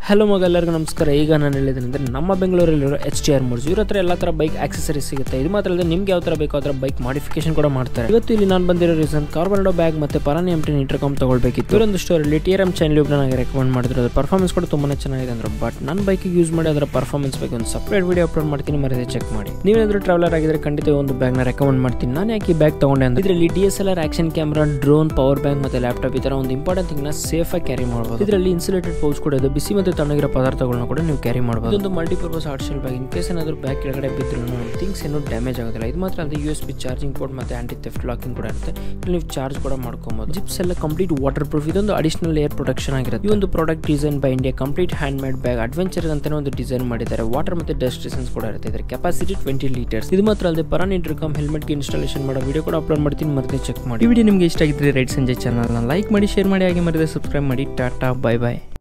hello ಮಗ ಎಲ್ಲರಿಗೂ ನಮಸ್ಕಾರ ಈಗ ನಾನು ಹೇಳಿದ್ದೀನಿ ಅಂದರೆ ನಮ್ಮ ಬೆಂಗಳೂರಲ್ಲಿರೋ ಎಚ್ ಟಿ ಆರ್ ಮೂರ್ಸ್ ಇವ್ರ ಹತ್ರ ಎಲ್ಲ ಥರ ಬೈಕ್ ಆಕ್ಸೆಸರೀಸ್ ಸಿಗುತ್ತೆ ಇದು ಮಾತ್ರ ಅಲ್ಲದೆ ನಿಮ್ಗೆ ಯಾವ ಥರ ಬೇಕೋ ಆ ಥರ ಬೈಕ್ ಮಾಡಿಫಿಕೇಶನ್ ಕೂಡ ಮಾಡ್ತಾರೆ ಇವತ್ತು ಇಲ್ಲಿ ನಾನು ಬಂದಿರೋ ರೀಸನ್ ಕಾರ್ಬನ್ಡೋ ಬ್ಯಾಗ್ ಮತ್ತು ಪರಾನಿ ಎಮ್ ಟಿನ್ ಇಂಟರ್ಕಾಮ್ ತಗೊಳ್ಬೇಕಿತ್ತು ಇವರೊಂದು ಸ್ಟೋರಲ್ಲಿ ಟಿ ಆರ್ ಎಮ್ ಚಾನಲ್ ನನಗೆ ರೆಕಮೆಂಡ್ ಮಾಡಿದ್ರು ಅದ್ರ ಪರ್ಫಾರ್ಮೆನ್ಸ್ ಕೂಡ ತುಂಬಾ ಚೆನ್ನಾಗಿದೆ ಅಂದ್ರು ಬಟ್ ನನ್ನ ಬೈಕಿಗೆ ಯೂಸ್ ಮಾಡಿ ಅದರ ಪರ್ಫಾರ್ಮೆನ್ಸ್ ಬಗ್ಗೆ ಒಂದು ಸಪ್ರೇಟ್ ವಿಡಿಯೋ ಅಪ್ಲೋಡ್ ಮಾಡ್ತೀನಿ ಮರದೇ ಚೆಕ್ ಮಾಡಿ ನೀವೇನಾದ್ರೂ ಟ್ರಾವೆಲರ್ ಆಗಿದ್ರೆ ಖಂಡಿತ ಈ ಒಂದು ಬ್ಯಾಗ್ನ ರೆಕಮೆಂಡ್ ಮಾಡ್ತೀನಿ ನಾನು ಯಾಕೆ ಈ ಬ್ಯಾಗ್ ತಗೊಂಡೆ ಅಂದ್ರೆ ಇದರಲ್ಲಿ D S L R action camera drone power bank ಮತ್ತೆ ಲ್ಯಾಪ್ಟಾಪ್ ಈ ತರ ಒಂದು ಇಂಪಾರ್ಟೆಂಟ್ ಥಿಂಗ್ ನ ಸೇಫ್ ಆಗಿ ಕ್ಯಾರಿ ಮಾಡಬಹುದು ಇದರಲ್ಲಿ ಇನ್ಸುಲೇಟೆಡ್ ಪೌಚ್ ಕೂಡ ಇದೆ ಬಿಸಿ ಮತ್ತು ತಣ್ಣಗಿರೋ ಪದಾರ್ಥಗಳನ್ನ ಕೂಡ ನೀವು ಕ್ಯಾರಿ ಮಾಡಬಹುದು ಇದೊಂದು multipurpose hard shell bag in case ಏನಾದರೂ ಬ್ಯಾಗ್ ಕೆಳಗಡೆ ಬಿದ್ದರೂ ಥಿಂಗ್ಸ್ ಏನೂ ಡ್ಯಾಮೇಜ್ ಆಗೋದಿಲ್ಲ ಇದು ಮಾತ್ರ ಅಲ್ಲದೆ U S B charging port ಮತ್ತೆ ಆಂಟಿ ಥೆಫ್ಟ್ ಲಾಕಿಂಗ್ ಕೂಡ ಇರುತ್ತೆ ಇಲ್ಲಿ ನೀವು ಚಾರ್ಜ್ ಕೂಡ ಮಾಡ್ಕೊಬಹುದು ಜಿಪ್ಸ್ ಎಲ್ಲ ಕಂಪ್ಲೀಟ್ ವಾಟರ್ ಪ್ರೂಫ್ ಇದೊಂದು ಅಡಿಷನಲ್ ಏರ್ ಪ್ರೊಟೆಕ್ಷನ್ ಆಗಿರುತ್ತೆ ಈ ಒಂದು product design by India complete handmade bag adventure ಅಂತಾನೆ ಒಂದು ಡಿಸೈನ್ ಮಾಡಿದ್ದಾರೆ ವಾಟರ್ ಮತ್ತೆ ಡಸ್ಟ್ ರೆಸೆನ್ಸ್ ಕೂಡ ಇರುತ್ತೆ ಇದರ ಕೆಪಾಸಿಟಿ ಟ್ವೆಂಟಿ ಲೀಟರ್ಸ್ ಇದು ಮಾತ್ರ ಅಲ್ಲದೆ ಪರಾನ್ ಇಂಟರ್ಕಾಮ್ ಹೆಲ್ಮೆಟ್ಗೆ ಇನ್ಸ್ಟಾಲೇಷನ್ ಮಾಡೋ ವಿಡಿಯೋ ಕೂಡ ಅಪ್ಲೋಡ್ ಮಾಡ್ತೀನಿ ಮರದೇ ಚೆಕ್ ಮಾಡಿ ಈ ವಿಡಿಯೋ ನಿಮಗೆ ಇಷ್ಟ ಆಗಿದ್ರೆ ರೈಟ್ ಸಂಜೆ ಚಾನಲ್ನ ಲೈಕ್ ಮಾಡಿ ಶೇರ್ ಮಾಡಿ ಹಾಗೆ ಮರದೇ ಸಬ್ಸ್ಕ್ರೈಬ್ ಮಾಡಿ ಟಾಟಾ ಬೈ ಬೈ